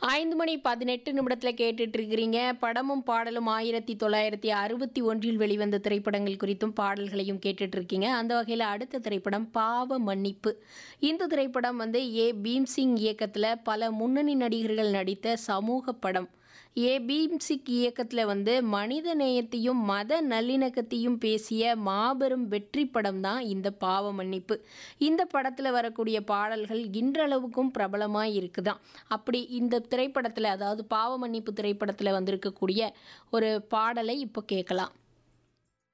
ஐந்து மணி பதினெட்டு நிமிடத்தில் கேட்டுட்டு இருக்கிறீங்க படமும் பாடலும் ஆயிரத்தி தொள்ளாயிரத்தி அறுபத்தி ஒன்றில் வெளிவந்த திரைப்படங்கள் குறித்தும் பாடல்களையும் கேட்டுட்டு இருக்கீங்க அந்த வகையில் அடுத்த திரைப்படம் பாவ மன்னிப்பு இந்த திரைப்படம் வந்து ஏ பீம்சிங் இயக்கத்தில் பல முன்னணி நடிகர்கள் நடித்த சமூக படம் ஏ பீம்சிக் இயக்கத்தில் வந்து மனித நேயத்தையும் மத நல்லிணக்கத்தையும் பேசிய மாபெரும் வெற்றி படம் தான் இந்த பாவ மன்னிப்பு இந்த படத்தில் வரக்கூடிய பாடல்கள் இன்றளவுக்கும் பிரபலமாக இருக்குதான் அப்படி இந்த திரைப்படத்தில் அதாவது பாவ மன்னிப்பு திரைப்படத்தில் வந்திருக்கக்கூடிய ஒரு பாடலை இப்போ கேட்கலாம்